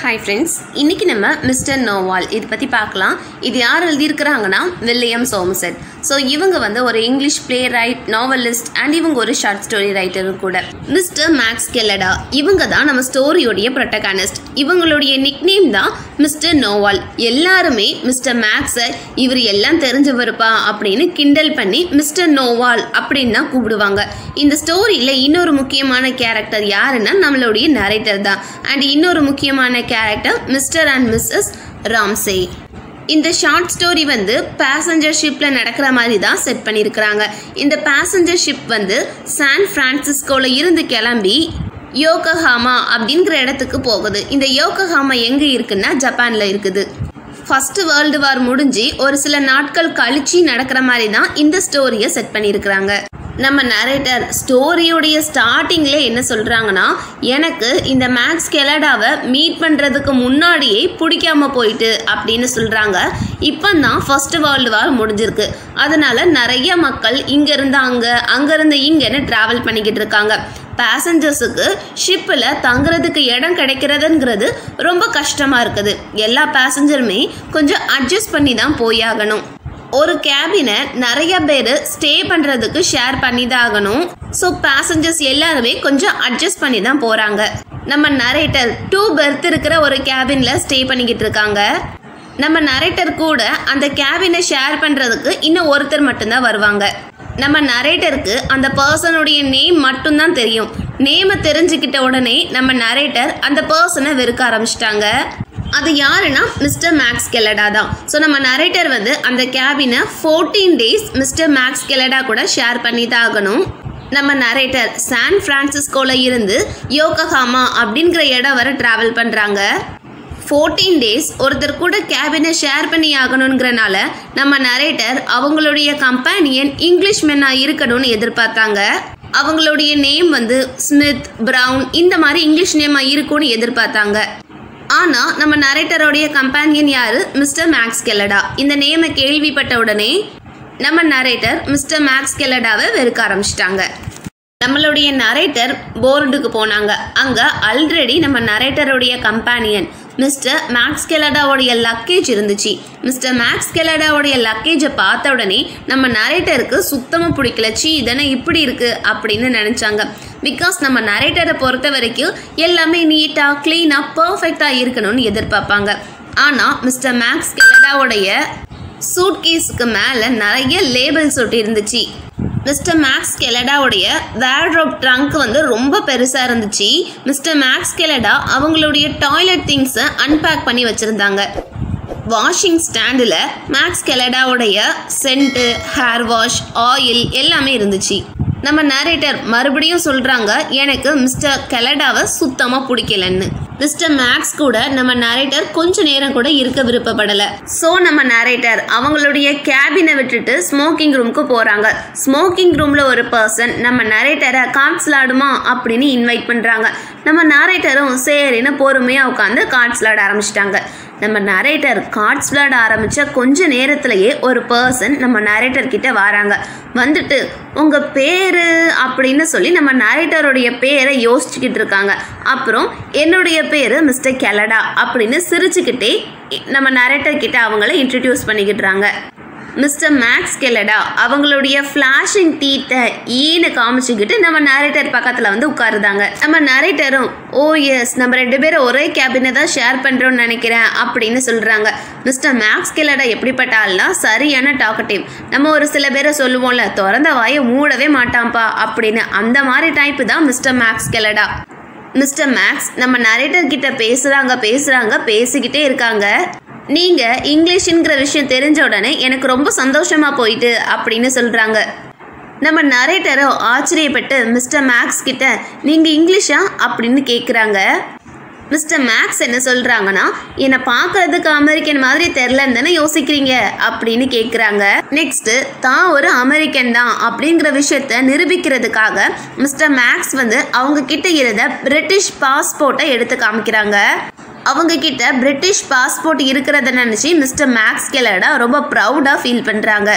hi friends இன்னைக்கு நம்ம mister நோவால் இது பற்றி பார்க்கலாம் இது யார் எழுதியிருக்கிறாங்கன்னா வில்லியம் சோமசெட் ஸோ இவங்க வந்து ஒரு English playwright novelist and இவங்க ஒரு ஷார்ட் ஸ்டோரி ரைட்டரும் கூட மிஸ்டர் மேக்ஸ் கெல்லடா இவங்க தான் நம்ம ஸ்டோரியோடைய ப்ரொட்டகானிஸ்ட் இவங்களுடைய நிக்நேம் தான் மிஸ்டர் நோவால் எல்லாருமே மிஸ்டர் மேக்ஸை இவர் எல்லாம் தெரிஞ்சவருப்பா அப்படின்னு கிண்டல் பண்ணி மிஸ்டர் நோவால் அப்படின்னு தான் கூப்பிடுவாங்க இந்த ஸ்டோரியில் இன்னொரு முக்கியமான கேரக்டர் யாருன்னா நம்மளுடைய நரேட்டர் தான் அண்ட் இன்னொரு முக்கியமான character mister and missus Ramsay இந்த ஷார்ட் ஸ்டோரி வந்து பேசஞ்சர் ஷிப்பில் நடக்கிற மாதிரி தான் செட் பண்ணியிருக்கிறாங்க இந்த பேசஞ்சர் ஷிப் வந்து சான் ஃப்ரான்சிஸ்கோவில் இருந்து கிளம்பி யோகஹாமா அப்படிங்கிற இடத்துக்கு போகுது இந்த யோகஹாமா எங்கே இருக்குன்னா ஜப்பானில் இருக்குது ஃபர்ஸ்ட் வேர்ல்டு வார் முடிஞ்சு ஒரு சில நாட்கள் கழிச்சு நடக்கிற மாதிரி தான் இந்த ஸ்டோரியை செட் பண்ணியிருக்கிறாங்க நம்ம நரேட்டர் ஸ்டோரியோடைய ஸ்டார்டிங்ல என்ன சொல்றாங்கன்னா எனக்கு இந்த மேக்ஸ் கெலடாவை மீட் பண்றதுக்கு முன்னாடியே பிடிக்காம போயிட்டு அப்படின்னு சொல்றாங்க இப்போ தான் ஃபர்ஸ்ட் வேர்ல்டு வார் முடிஞ்சிருக்கு அதனால நிறைய மக்கள் இங்க இருந்து அங்க அங்க இருந்து இங்கன்னு டிராவல் பண்ணிக்கிட்டு இருக்காங்க பேசஞ்சர்ஸுக்கு ஷிப்பில் தங்குறதுக்கு இடம் கிடைக்கிறதுங்கிறது ரொம்ப கஷ்டமாக இருக்குது எல்லா பேசஞ்சருமே கொஞ்சம் அட்ஜஸ்ட் பண்ணி தான் போயாகணும் ஒரு கேபினை நிறைய பேர் ஸ்டே பண்ணுறதுக்கு ஷேர் பண்ணி தான் ஆகணும் ஸோ பேசஞ்சர்ஸ் எல்லாருமே கொஞ்சம் அட்ஜஸ்ட் பண்ணி தான் போகிறாங்க நம்ம நரேட்டர் டூ பெர்த் இருக்கிற ஒரு கேபினில் ஸ்டே பண்ணிக்கிட்டு இருக்காங்க நம்ம நரேட்டர் கூட அந்த கேபினை ஷேர் பண்ணுறதுக்கு இன்னும் ஒருத்தர் மட்டும்தான் வருவாங்க நம்ம நரேட்டருக்கு அந்த பர்சனுடைய நேம் மட்டும்தான் தெரியும் நேமை தெரிஞ்சுக்கிட்ட உடனே நம்ம நரேட்டர் அந்த பர்சனை வெறுக்க ஆரம்பிச்சிட்டாங்க அது யாருன்னா மிஸ்டர் மேக்ஸ் கெலடா தான் ஸோ நம்ம நரேட்டர் வந்து அந்த கேபினை fourteen days mister Max Kelada கூட ஷேர் பண்ணி தான் ஆகணும் நம்ம நரேட்டர் சான் ஃப்ரான்சிஸ்கோவில் இருந்து யோகஹாமா அப்படிங்கிற இடம் வரை ட்ராவல் பண்ணுறாங்க ஃபோர்டீன் டேஸ் ஒருத்தர் கூட கேபினை ஷேர் பண்ணி ஆகணுங்கிறனால நம்ம நரேட்டர் அவங்களுடைய கம்பேனியன் இங்கிலீஷ் மென்னாக இருக்கணும்னு எதிர்பார்த்தாங்க அவங்களுடைய நேம் வந்து ஸ்மித் பிரவுன் இந்த மாதிரி இங்கிலீஷ் நேமாக இருக்கும்னு எதிர்பார்த்தாங்க ஆனால் நம்ம நரேட்டரோடைய கம்பேனியன் யாரு மிஸ்டர் மேக்ஸ் கெல்லடா இந்த நேமை கேள்விப்பட்ட உடனே நம்ம நரேட்டர் மிஸ்டர் மேக்ஸ் கெல்லடாவை வெறுக்க ஆரம்பிச்சிட்டாங்க நம்மளுடைய நரேட்டர் போர்டுக்கு போனாங்க அங்கே ஆல்ரெடி நம்ம நரேட்டருடைய கம்பேனியன் மிஸ்டர் மேக்ஸ் கெலடாவுடைய லக்கேஜ் இருந்துச்சு மிஸ்டர் மேக்ஸ் கெலடாவுடைய லக்கேஜை பார்த்த உடனே நம்ம நரேட்டருக்கு சுத்தமாக பிடிக்கல சி இதனை இப்படி இருக்குது அப்படின்னு நினச்சாங்க பிகாஸ் நம்ம நரேட்டரை பொறுத்த வரைக்கும் எல்லாமே நீட்டாக க்ளீனாக பர்ஃபெக்டாக இருக்கணும்னு எதிர்பார்ப்பாங்க ஆனால் மிஸ்டர் மேக்ஸ் கெலடாவுடைய சூட்கேஸுக்கு மேலே நிறைய லேபிள்ஸ் ஒட்டி இருந்துச்சு மிஸ்டர் மேக்ஸ் கெலடாவுடைய வேர்ட்ரோப் ட்ரங்க் வந்து ரொம்ப பெருசாக இருந்துச்சு மிஸ்டர் மேக்ஸ் கெலடா அவங்களுடைய டாய்லெட் திங்ஸை அன்பேக் பண்ணி வச்சுருந்தாங்க வாஷிங் ஸ்டாண்டில் மேக்ஸ் கெலடாவுடைய சென்ட்டு ஹேர் வாஷ் ஆயில் எல்லாமே இருந்துச்சு நம்ம நரேட்டர் மறுபடியும் சொல்கிறாங்க எனக்கு மிஸ்டர் கெலடாவை சுத்தமாக பிடிக்கலன்னு மிஸ்டர் மேக்ஸ் கூட நம்ம நரேட்டர் கொஞ்ச நேரம் கூட இருக்க விருப்பப்படலை ஸோ நம்ம நரேட்டர் அவங்களுடைய கேபினை விட்டுட்டு ஸ்மோக்கிங் ரூமுக்கு போகிறாங்க ஸ்மோக்கிங் ரூமில் ஒரு பர்சன் நம்ம நரேட்டரை கார்ட்ஸ் விளாடுமா அப்படின்னு இன்வைட் பண்ணுறாங்க நம்ம நரேட்டரும் சரின்னு பொறுமையாக உட்காந்து கார்ட்ஸ் விளாட ஆரம்பிச்சிட்டாங்க நம்ம நரேட்டர் கார்ட்ஸ் விளாட ஆரம்பித்த கொஞ்ச நேரத்திலேயே ஒரு பர்சன் நம்ம நரேட்டர் கிட்ட வராங்க வந்துட்டு உங்கள் பேர் அப்படின்னு சொல்லி நம்ம நரேட்டருடைய பேரை யோசிச்சுக்கிட்டு இருக்காங்க அப்புறம் என்னுடைய பேர் மிஸ்டர் கெலடா அப்படின்னு சிரிச்சுக்கிட்டே நம்ம நரேட்டர் கிட்ட அவங்கள இன்ட்ரடியூஸ் பண்ணிக்கிட்டுறாங்க மிஸ்டர் மேக்ஸ் கெலடா அவங்களுடைய ஃப்ளாஷிங் டீத்தை ஈனு காமிச்சுக்கிட்டு நம்ம நரேட்டர் பக்கத்தில் வந்து உட்காருதாங்க நம்ம நரேட்டரும் ஓ எஸ் நம்ம ரெண்டு பேரும் ஒரே கேபினை தான் ஷேர் பண்ணுறோம்னு நினைக்கிறேன் அப்படின்னு சொல்கிறாங்க மிஸ்டர் மேக்ஸ் கெலடா எப்படிப்பட்ட ஆள்னா சரியான டாக்கட்டிவ் நம்ம ஒரு சில பேரை சொல்லுவோம்ல திறந்த வாயை மூடவே மாட்டான்ப்பா அப்படின்னு அந்த மாதிரி டைப்பு தான் mister Max Kelada mister Max நம்ம நரேட்டர் கிட்ட பேசுகிறாங்க பேசுகிறாங்க பேசிக்கிட்டே இருக்காங்க நீங்கள் இங்கிலீஷுங்கிற விஷயம் தெரிஞ்ச உடனே எனக்கு ரொம்ப சந்தோஷமாக போயிட்டு அப்படின்னு சொல்கிறாங்க நம்ம நரேட்டரோ ஆச்சரியப்பட்டு மிஸ்டர் மேக்ஸ் கிட்ட நீங்கள் இங்கிலீஷா அப்படின்னு கேட்குறாங்க மிஸ்டர் மேக்ஸ் என்ன சொல்கிறாங்கன்னா என்னை பார்க்கறதுக்கு அமெரிக்கன் மாதிரி தெரிலன்னு தானே யோசிக்கிறீங்க அப்படின்னு கேட்குறாங்க நெக்ஸ்ட்டு தான் ஒரு அமெரிக்கன் தான் அப்படிங்கிற விஷயத்த நிரூபிக்கிறதுக்காக மிஸ்டர் மேக்ஸ் வந்து அவங்க கிட்ட இருந்த பிரிட்டிஷ் பாஸ்போர்ட்டை எடுத்து காமிக்கிறாங்க அவங்க கிட்ட பிரிட்டிஷ் பாஸ்போர்ட் இருக்கிறத நினச்சி மிஸ்டர் மேக்ஸ் கெலடா ரொம்ப ப்ரௌடாக ஃபீல் பண்ணுறாங்க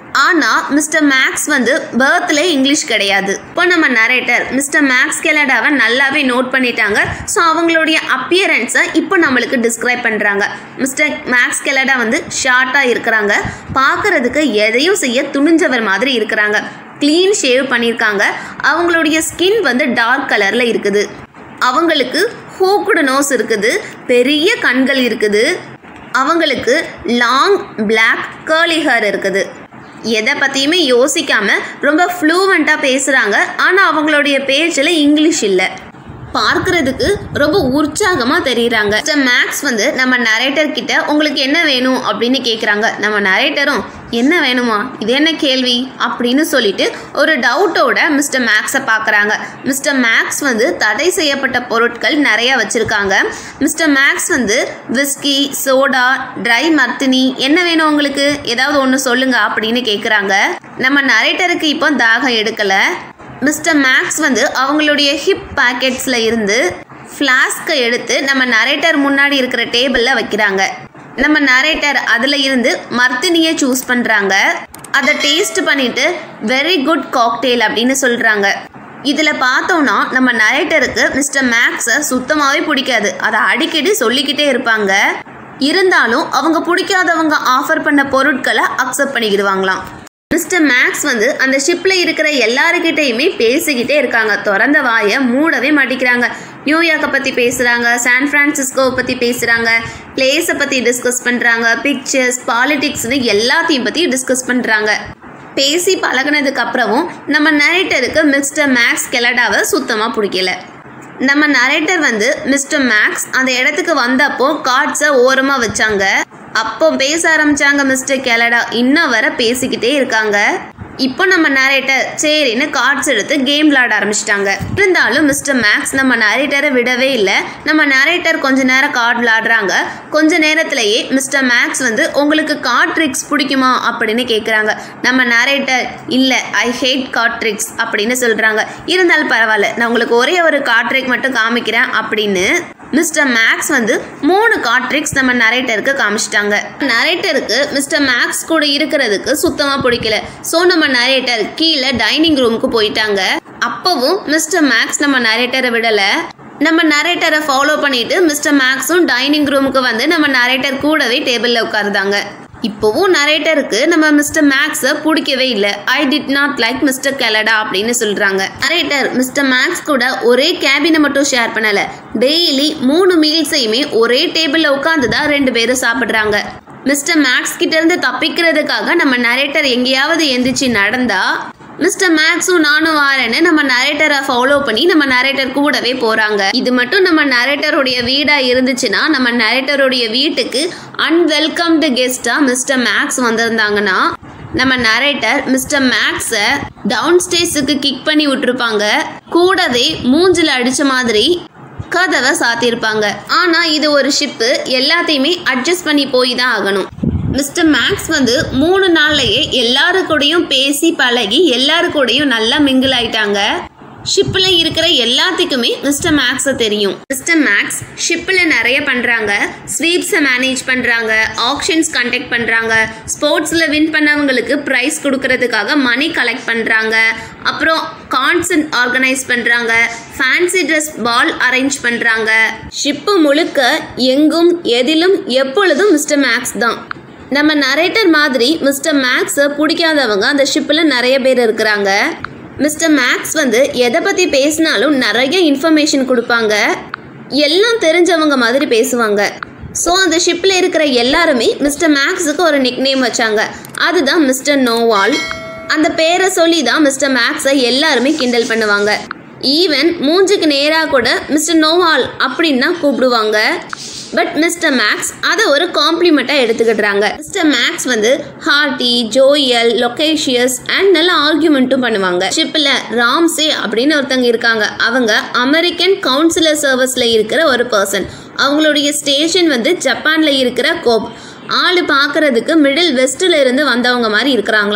ஆனால் மிஸ்டர் மேக்ஸ் வந்து பேர்த்ல இங்கிலீஷ் கிடையாது இப்போ நம்ம நரேட்டர் மிஸ்டர் மேக்ஸ் கெலடாவை நல்லாவே நோட் பண்ணிட்டாங்க ஸோ அவங்களுடைய அப்பியரன்ஸை இப்போ நம்மளுக்கு டிஸ்கிரைப் பண்ணுறாங்க மிஸ்டர் மேக்ஸ் கெலடா வந்து ஷார்ட்டாக இருக்கிறாங்க பார்க்கறதுக்கு எதையும் செய்ய துணிஞ்சவர் மாதிரி இருக்கிறாங்க க்ளீன் ஷேவ் பண்ணியிருக்காங்க அவங்களுடைய ஸ்கின் வந்து டார்க் கலரில் இருக்குது அவங்களுக்கு ஹூக்குடு நோஸ் இருக்குது பெரிய கண்கள் இருக்குது அவங்களுக்கு லாங் பிளாக் கேர்லி ஹேர் இருக்குது எதை பற்றியுமே யோசிக்காம ரொம்ப ஃப்ளூவெண்ட்டாக பேசுகிறாங்க ஆனால் அவங்களுடைய பேச்சில் இங்கிலீஷ் இல்லை பார்க்கறதுக்கு ரொம்ப உற்சாகமாக தெரியுறாங்க மேக்ஸ் வந்து நம்ம நரேட்டர் கிட்ட உங்களுக்கு என்ன வேணும் அப்படின்னு கேட்குறாங்க நம்ம நரேட்டரும் என்ன வேணுமா இது என்ன கேள்வி அப்படின்னு சொல்லிட்டு ஒரு டவுட்டோட மிஸ்டர் மேக்ஸை பார்க்குறாங்க மிஸ்டர் மேக்ஸ் வந்து தடை செய்யப்பட்ட பொருட்கள் நிறைய வச்சுருக்காங்க மிஸ்டர் மேக்ஸ் வந்து விஸ்கி சோடா ட்ரை மர்த்தினி என்ன வேணும் உங்களுக்கு ஏதாவது ஒன்று சொல்லுங்க அப்படின்னு கேட்குறாங்க நம்ம நரேட்டருக்கு இப்போ தாகம் எடுக்கலை மிஸ்டர் மேக்ஸ் வந்து அவங்களுடைய ஹிப் பாக்கெட்ஸில் இருந்து ஃப்ளாஸ்கை எடுத்து நம்ம நரேட்டர் முன்னாடி இருக்கிற டேபிளில் வைக்கிறாங்க நம்ம நரேட்டர் அதில் இருந்து மர்த்தினியை சூஸ் பண்ணுறாங்க அதை டேஸ்ட் பண்ணிட்டு வெரி குட் காக்டெயில் அப்படின்னு சொல்கிறாங்க இதில் பார்த்தோன்னா நம்ம நரேட்டருக்கு மிஸ்டர் மேக்ஸை சுத்தமாகவே பிடிக்காது அதை அடிக்கடி சொல்லிக்கிட்டே இருப்பாங்க இருந்தாலும் அவங்க பிடிக்காதவங்க ஆஃபர் பண்ண பொருட்களை அக்செப்ட் பண்ணிக்கிடுவாங்களாம் மிஸ்டர் மேக்ஸ் வந்து அந்த ஷிப்பில் இருக்கிற எல்லாருக்கிட்டையுமே பேசிக்கிட்டே இருக்காங்க திறந்த வாயை மூடவே மாட்டிக்கிறாங்க நியூயார்க்கை பற்றி பேசுகிறாங்க சான் ஃப்ரான்சிஸ்கோவை பற்றி பேசுகிறாங்க பிளேஸை பற்றி டிஸ்கஸ் பண்ணுறாங்க பிக்சர்ஸ் பாலிடிக்ஸ்னு எல்லாத்தையும் பற்றி டிஸ்கஸ் பண்ணுறாங்க பேசி பழகினதுக்கு அப்புறமும் நம்ம நரேட்டருக்கு மிஸ்டர் மேக்ஸ் கெலடாவை சுத்தமாக பிடிக்கல நம்ம நரேட்டர் வந்து மிஸ்டர் மேக்ஸ் அந்த இடத்துக்கு வந்தப்போ கார்ட்ஸை ஓரமாக வச்சாங்க அப்போ பேச ஆரம்பிச்சாங்க மிஸ்டர் கெலடா இன்னும் வர பேசிக்கிட்டே இருக்காங்க இப்போ நம்ம நரேட்டர் சரின்னு கார்ட்ஸ் எடுத்து கேம் விளாட ஆரம்பிச்சிட்டாங்க இருந்தாலும் மிஸ்டர் மேக்ஸ் நம்ம நரேட்டரை விடவே இல்லை நம்ம நரேட்டர் கொஞ்ச நேரம் கார்டு விளாடுறாங்க கொஞ்ச நேரத்திலேயே மிஸ்டர் மேக்ஸ் வந்து உங்களுக்கு கார்ட் ட்ரிக்ஸ் பிடிக்குமா அப்படின்னு கேட்குறாங்க நம்ம நரேட்டர் இல்லை ஐ ஹேட் கார்ட் ட்ரிக்ஸ் அப்படின்னு சொல்கிறாங்க இருந்தாலும் பரவாயில்ல நான் உங்களுக்கு ஒரே ஒரு கார்ட் ட்ரிக் மட்டும் காமிக்கிறேன் அப்படின்னு மிஸ்டர் மேக்ஸ் வந்து மூணு கார்ட் ட்ரிக்ஸ் நம்ம நரேட்டருக்கு காமிச்சிட்டாங்க நரேட்டருக்கு மிஸ்டர் மேக்ஸ் கூட இருக்கிறதுக்கு சுத்தமாக பிடிக்கல ஸோ நம்ம நரேட்டர் கீழே டைனிங் ரூமுக்கு போயிட்டாங்க அப்பவும் மிஸ்டர் மேக்ஸ் நம்ம நரேட்டரை விடலை நம்ம நரேட்டரை ஃபாலோ பண்ணிட்டு மிஸ்டர் மேக்ஸும் டைனிங் ரூமுக்கு வந்து நம்ம நரேட்டர் கூடவே டேபிளில் உட்காருதாங்க இப்போவும் நரேட்டருக்கு நம்ம மிஸ்டர் மேக்ஸை பிடிக்கவே இல்லை I did not like mister Kelada அப்படின்னு சொல்கிறாங்க நரேட்டர் மிஸ்டர் மேக்ஸ் கூட ஒரே கேபினை மட்டும் ஷேர் பண்ணலை டெய்லி மூணு மீல்ஸையுமே ஒரே டேபிளில் உட்காந்து தான் ரெண்டு பேரும் சாப்பிட்றாங்க மிஸ்டர் மேக்ஸ் கிட்ட இருந்து தப்பிக்கிறதுக்காக நம்ம நரேட்டர் எங்கேயாவது எந்திரிச்சு நடந்தா மிஸ்டர் மேக்ஸும் நானும் வாரேன்னு நம்ம நரேட்டரை ஃபாலோ பண்ணி நம்ம நரேட்டர் கூடவே போறாங்க இது மட்டும் நம்ம நரேட்டருடைய வீடா இருந்துச்சுன்னா நம்ம நரேட்டருடைய வீட்டுக்கு அன்வெல்கம்டு கெஸ்டா மிஸ்டர் மேக்ஸ் வந்திருந்தாங்கன்னா நம்ம நரேட்டர் மிஸ்டர் மேக்ஸை டவுன் ஸ்டேஸுக்கு கிக் பண்ணி விட்டுருப்பாங்க கூடவே மூஞ்சில அடிச்ச மாதிரி கதவை சாத்தியிருப்பாங்க ஆனா இது ஒரு ஷிப்பு எல்லாத்தையுமே அட்ஜஸ்ட் பண்ணி போய் தான் ஆகணும் மிஸ்டர் மேக்ஸ் வந்து மூணு நாள்லயே எல்லாரு கூடயும் பேசி பழகி எல்லாரு கூடயும் நல்லா மிங்கிள் ஆயிட்டாங்க ஷிப்பில் இருக்கிற எல்லாத்துக்குமே மிஸ்டர் மேக்ஸை தெரியும் மிஸ்டர் மேக்ஸ் ஷிப்பில் நிறைய பண்ணுறாங்க ஸ்வீப்ஸை மேனேஜ் பண்ணுறாங்க ஆக்ஷன்ஸ் கண்டக்ட் பண்ணுறாங்க ஸ்போர்ட்ஸில் வின் பண்ணவங்களுக்கு ப்ரைஸ் கொடுக்கறதுக்காக மணி கலெக்ட் பண்ணுறாங்க அப்புறம் கான்சர்ட் ஆர்கனைஸ் பண்ணுறாங்க ஃபேன்சி ட்ரெஸ் பால் அரேஞ்ச் பண்ணுறாங்க ஷிப்பு முழுக்க எங்கும் எதிலும் எப்பொழுதும் மிஸ்டர் மேக்ஸ் தான் நம்ம நரேட்டர் மாதிரி மிஸ்டர் மேக்ஸை பிடிக்காதவங்க அந்த ஷிப்பில் நிறைய பேர் இருக்கிறாங்க மிஸ்டர் மேக்ஸ் வந்து எதை பற்றி பேசினாலும் நிறைய இன்ஃபர்மேஷன் கொடுப்பாங்க எல்லாம் தெரிஞ்சவங்க மாதிரி பேசுவாங்க ஸோ அந்த ஷிப்பில் இருக்கிற எல்லாருமே மிஸ்டர் மேக்ஸுக்கு ஒரு நிக்நேம் வச்சாங்க அதுதான் மிஸ்டர் நோவால் அந்த பேரை சொல்லி தான் மிஸ்டர் மேக்ஸை எல்லாருமே கிண்டல் பண்ணுவாங்க ஈவன் மூஞ்சுக்கு நேராக கூட மிஸ்டர் நோவால் அப்படின்னு தான் கூப்பிடுவாங்க பட் மிஸ்டர் மேக்ஸ் அதை ஒரு காம்ப்ளிமெண்ட்டாக எடுத்துக்கிட்டுறாங்க மிஸ்டர் மேக்ஸ் வந்து ஹார்ட்டி ஜோயல் லொகேஷியஸ் அண்ட் நல்ல ஆர்கியூமெண்ட்டும் பண்ணுவாங்க ஷிப்பில் ராம்சே அப்படின்னு ஒருத்தங்க இருக்காங்க அவங்க அமெரிக்கன் கவுன்சிலர் சர்வீஸில் இருக்கிற ஒரு பர்சன் அவங்களுடைய ஸ்டேஷன் வந்து ஜப்பானில் இருக்கிற கோப் ஆள் பார்க்கறதுக்கு மிடில் வெஸ்ட்டில் இருந்து வந்தவங்க மாதிரி இருக்கிறாங்களாம்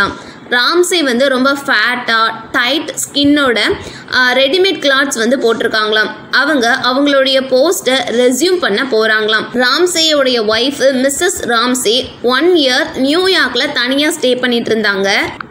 ராம்சே வந்து ரொம்ப ஃபேட்டாக டைட் ஸ்கின்னோட ரெடிமேட் கிளாத்ஸ் வந்து போட்டிருக்காங்களாம் அவங்க அவங்களுடைய போஸ்ட்டை ரெஸ்யூம் பண்ண போகிறாங்களாம் ராம்சேயோடைய wife missus Ramsay one year நியூயார்க்கில் தனியாக ஸ்டே பண்ணிட்டு இருந்தாங்க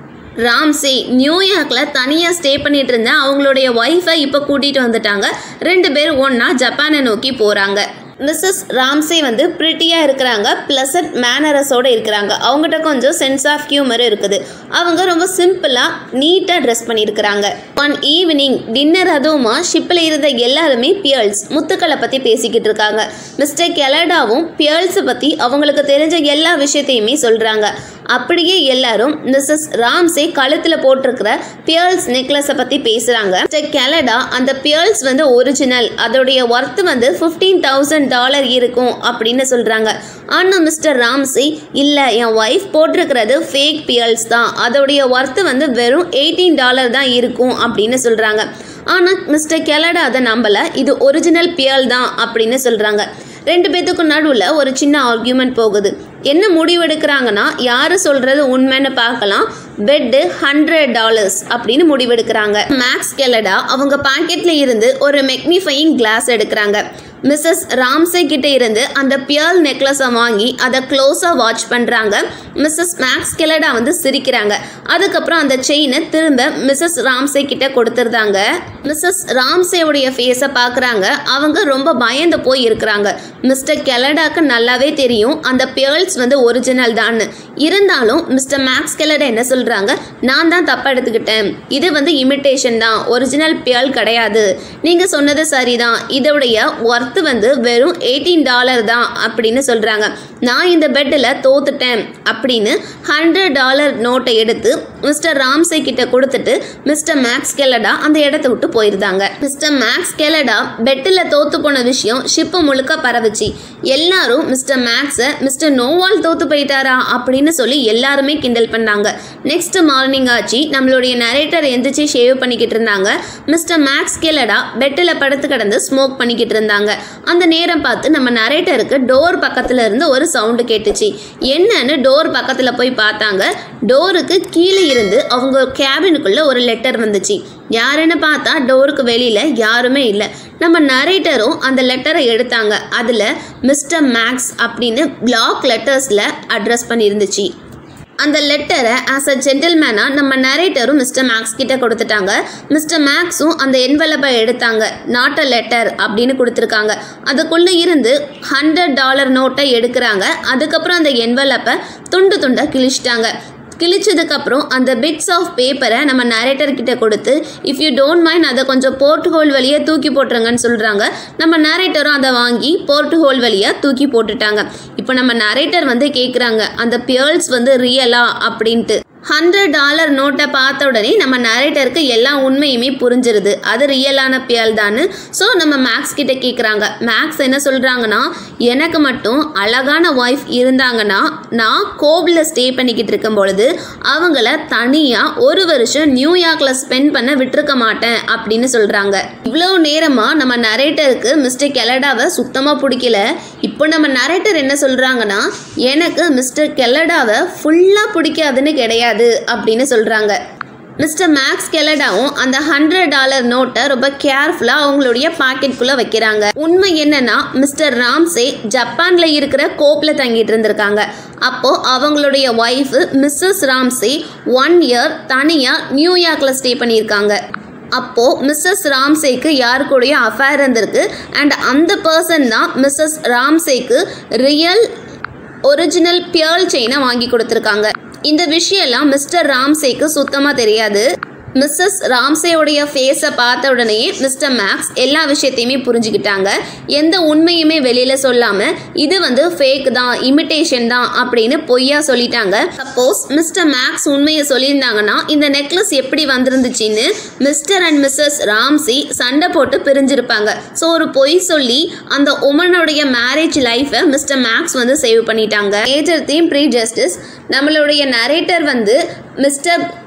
ராம்சே நியூயார்க்கில் தனியாக ஸ்டே பண்ணிட்டு இருந்த அவங்களுடைய ஒய்ஃபை இப்போ கூட்டிகிட்டு வந்துட்டாங்க ரெண்டு பேரும் ஒன்றா ஜப்பானை நோக்கி போகிறாங்க மிஸ்ஸஸ் ராம்சே வந்து ப்ரிட்டியாக இருக்கிறாங்க ப்ளசன்ட் மேனரஸோடு இருக்கிறாங்க அவங்ககிட்ட கொஞ்சம் சென்ஸ் ஆஃப் ஹியூமர் இருக்குது அவங்க ரொம்ப சிம்பிளாக நீட்டாக ட்ரெஸ் பண்ணியிருக்கிறாங்க ஒன் ஈவினிங் டின்னர் அதுவுமா ஷிப்பில் இருந்த எல்லாருமே பியர்ல்ஸ் முத்துக்களை பற்றி பேசிக்கிட்டு இருக்காங்க மிஸ்டர் கெலடாவும் பியர்ல்ஸை பற்றி அவங்களுக்கு தெரிஞ்ச எல்லா விஷயத்தையுமே சொல்கிறாங்க அப்படியே எல்லாரும் மிஸ்ஸஸ் ராம்சே கழுத்தில் போட்டிருக்கிற பியர்ல்ஸ் நெக்லஸை பற்றி பேசுகிறாங்க மிஸ்டர் கெலடா அந்த பியர்ல்ஸ் வந்து ஒரிஜினல் அதோடைய ஒர்த் வந்து ஃபிஃப்டீன் தௌசண்ட் டாலர் இருக்கும் அப்படின்னு சொல்கிறாங்க ஆனால் மிஸ்டர் ராம்சே இல்லை என் ஒய்ஃப் போட்டிருக்கிறது ஃபேக் பியர்ல்ஸ் தான் அதோடைய ஒர்த்து வந்து வெறும் எயிட்டீன் டாலர் தான் இருக்கும் அப்படின்னு சொல்கிறாங்க ஆனால் மிஸ்டர் கெலடா அதை நம்பலை இது ஒரிஜினல் பியர்ல் தான் அப்படின்னு சொல்கிறாங்க ரெண்டு பேத்துக்கும் நடுவில் ஒரு சின்ன ஆர்கியூமெண்ட் போகுது என்ன முடிவெடுக்கிறாங்கன்னா யார் சொல்கிறது உண்மைன்னு பார்க்கலாம் பெட்டு ஹண்ட்ரட் டாலர்ஸ் அப்படின்னு முடிவெடுக்கிறாங்க மேக்ஸ் கெலடா அவங்க பாக்கெட்டில் இருந்து ஒரு மெக்னிஃபையிங் கிளாஸ் எடுக்கிறாங்க மிஸ்ஸஸ் ராம்சே கிட்ட இருந்து அந்த பியர்ல் நெக்லஸை வாங்கி அதை க்ளோஸாக வாட்ச் பண்ணுறாங்க மிஸ்ஸஸ் மேக்ஸ் கெலடா வந்து சிரிக்கிறாங்க அதுக்கப்புறம் அந்த செயினை திரும்ப மிஸ்ஸஸ் ராம்சே கிட்ட கொடுத்துருந்தாங்க மிஸ்ஸஸ் ராம்சேவுடைய ஃபேஸை பார்க்குறாங்க அவங்க ரொம்ப பயந்து போய் இருக்கிறாங்க மிஸ்டர் கெலடாக்கு நல்லாவே தெரியும் அந்த பியர்ல்ஸ் வந்து ஒரிஜினல் தான் இருந்தாலும் மிஸ்டர் மேக்ஸ் கெலடா என்ன சொல்கிறாங்க நான் தான் தப்பாக எடுத்துக்கிட்டேன் இது வந்து இமிட்டேஷன் தான் ஒரிஜினல் பியர்ல் கிடையாது நீங்கள் சொன்னது சரிதான் இதோடைய ஒர்த்து வந்து வெறும் எயிட்டீன் டாலர் தான் அப்படின்னு சொல்கிறாங்க நான் இந்த பெட்டில் தோத்துட்டேன் அப்படின்னு ஹண்ட்ரட் டாலர் நோட்டை எடுத்து மிஸ்டர் ராம்சே கிட்ட கொடுத்துட்டு மிஸ்டர் மேக்ஸ் கெலடா அந்த இடத்த விட்டு போயிருந்தாங்க மிஸ்டர் மேக்ஸ் கெலடா பெட்டில் தோத்து போன விஷயம் ஷிப்பு முழுக்க பரவுச்சு எல்லாரும் மிஸ்டர் மேக்ஸை மிஸ்டர் நோவால் தோத்து போயிட்டாரா அப்படின்னு சொல்லி எல்லாருமே கிண்டல் பண்ணாங்க நெக்ஸ்ட் மார்னிங் ஆச்சு நம்மளுடைய நரேட்டர் எந்திரிச்சு ஷேவ் பண்ணிக்கிட்டு இருந்தாங்க மிஸ்டர் மேக்ஸ் கெலடா பெட்டில் படுத்து கிடந்து ஸ்மோக் பண்ணிக்கிட்டு இருந்தாங்க அந்த நேரம் பார்த்து நம்ம நரேட்டருக்கு டோர் பக்கத்தில் இருந்து ஒரு சவுண்டு கேட்டுச்சு என்னன்னு டோர் பக்கத்தில் போய் பார்த்தாங்க டோருக்கு கீழே இருந்து அவங்க கேபினுக்குள்ளே ஒரு லெட்டர் வந்துச்சு யாருன்னு பார்த்தா டோருக்கு வெளியில் யாருமே இல்லை நம்ம நரேட்டரும் அந்த லெட்டரை எடுத்தாங்க அதில் மிஸ்டர் மேக்ஸ் அப்படின்னு பிளாக் லெட்டர்ஸில் அட்ரஸ் பண்ணியிருந்துச்சு அந்த லெட்டரை ஆஸ் அ ஜென்டில்மேனாக நம்ம நரேட்டரும் மிஸ்டர் மேக்ஸ் கிட்ட கொடுத்துட்டாங்க மிஸ்டர் மேக்ஸும் அந்த என்வலப்பை எடுத்தாங்க நாட் அ லெட்டர் அப்படின்னு கொடுத்துருக்காங்க அதுக்குள்ளே இருந்து ஹண்ட்ரட் டாலர் நோட்டை எடுக்கிறாங்க அதுக்கப்புறம் அந்த என்வலப்பை துண்டு துண்டாக கிழிச்சிட்டாங்க கிழிச்சதுக்கப்புறம் அந்த பிட்ஸ் ஆஃப் பேப்பரை நம்ம நரேட்டர் கிட்ட கொடுத்து இஃப் யூ டோன்ட் மைண்ட் அதை கொஞ்சம் போர்ட் ஹோல் வழியாக தூக்கி போட்டுருங்கன்னு சொல்கிறாங்க நம்ம நரேட்டரும் அதை வாங்கி போர்ட் ஹோல் வழியாக தூக்கி போட்டுட்டாங்க இப்போ நம்ம நரேட்டர் வந்து கேட்குறாங்க அந்த பியர்ல்ஸ் வந்து ரியலா அப்படின்ட்டு ஹண்ட்ரட் டாலர் நோட்டை பார்த்த உடனே நம்ம நரேட்டருக்கு எல்லா உண்மையுமே புரிஞ்சிருது அது ரியலான பியல் தான்னு ஸோ நம்ம மேக்ஸ் கிட்ட கேட்குறாங்க மேக்ஸ் என்ன சொல்கிறாங்கன்னா எனக்கு மட்டும் அழகான ஒய்ஃப் இருந்தாங்கன்னா நான் கோபில் ஸ்டே பண்ணிக்கிட்டு இருக்கும் பொழுது அவங்கள தனியாக ஒரு வருஷம் நியூயார்க்கில் ஸ்பெண்ட் பண்ண விட்டுருக்க மாட்டேன் அப்படின்னு சொல்கிறாங்க இவ்வளோ நேரமாக நம்ம நரேட்டருக்கு மிஸ்டர் கெலடாவை சுத்தமாக பிடிக்கல இப்போ நம்ம நரேட்டர் என்ன சொல்கிறாங்கன்னா எனக்கு மிஸ்டர் கெலடாவை ஃபுல்லாக பிடிக்காதுன்னு கிடையாது அப்படின்னு சொல்கிறாங்க மிஸ்டர் மேக்ஸ் கெலடாவும் அந்த ஹண்ட்ரட் டாலர் நோட்டை ரொம்ப கேர்ஃபுல்லாக அவங்களுடைய பாக்கெட்குள்ளே வைக்கிறாங்க உண்மை என்னன்னா மிஸ்டர் ராம்சே ஜப்பானில் இருக்கிற கோப்பில் தங்கிட்டு இருந்திருக்காங்க அப்போது அவங்களுடைய wife missus Ramsay one year தனியாக நியூயார்க்கில் ஸ்டே பண்ணியிருக்காங்க அப்போது மிஸ்ஸஸ் ராம்சேக்கு யாரு கூடயும் அஃபேர் இருந்திருக்கு அண்ட் அந்த பர்சன் தான் மிஸ்ஸஸ் ராம்சேக்கு ரியல் ஒரிஜினல் பியர்ல் செயினை வாங்கி கொடுத்துருக்காங்க இந்த விஷயம்லாம் மிஸ்டர் ராம்சேக்கு சுத்தமாக தெரியாது மிஸ்ஸஸ் ராம்சேவுடைய ஃபேஸை பார்த்த உடனே மிஸ்டர் மேக்ஸ் எல்லா விஷயத்தையுமே புரிஞ்சுக்கிட்டாங்க எந்த உண்மையுமே வெளியில் சொல்லாமல் இது வந்து ஃபேக் தான் இமிட்டேஷன் தான் அப்படின்னு பொய்யா சொல்லிட்டாங்க சப்போஸ் மிஸ்டர் மேக்ஸ் உண்மையை சொல்லியிருந்தாங்கன்னா இந்த நெக்லஸ் எப்படி வந்திருந்துச்சின்னு மிஸ்டர் அண்ட் மிஸ்ஸஸ் ராம்சி சண்டை போட்டு பிரிஞ்சிருப்பாங்க ஸோ ஒரு பொய் சொல்லி அந்த உமனுடைய மேரேஜ் லைஃப்பை மிஸ்டர் மேக்ஸ் வந்து சேவ் பண்ணிட்டாங்க மேஜர் தீம் ப்ரீ ஜஸ்டிஸ் நம்மளுடைய நரேட்டர் வந்து மிஸ்டர்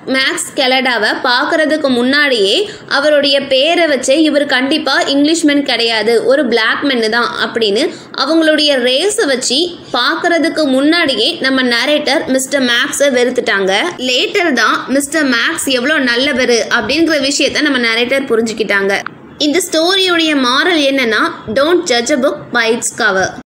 மேக்ஸ் கெலடாவை பார்க்கறதுக்கு முன்னாடியே அவருடைய பேரை வச்சே இவர் கண்டிப்பாக இங்கிலீஷ்மேன் கிடையாது ஒரு பிளாக் மென்னு தான் அப்படின்னு அவங்களுடைய ரேஸை வச்சு பார்க்கறதுக்கு முன்னாடியே நம்ம நரேட்டர் மிஸ்டர் மேக்ஸை வெறுத்துட்டாங்க லேட்டர் தான் மிஸ்டர் மேக்ஸ் எவ்வளோ நல்லவர் அப்படிங்கிற விஷயத்த நம்ம நரேட்டர் புரிஞ்சுக்கிட்டாங்க இந்த ஸ்டோரியுடைய மாரல் என்னன்னா don't judge a book by its cover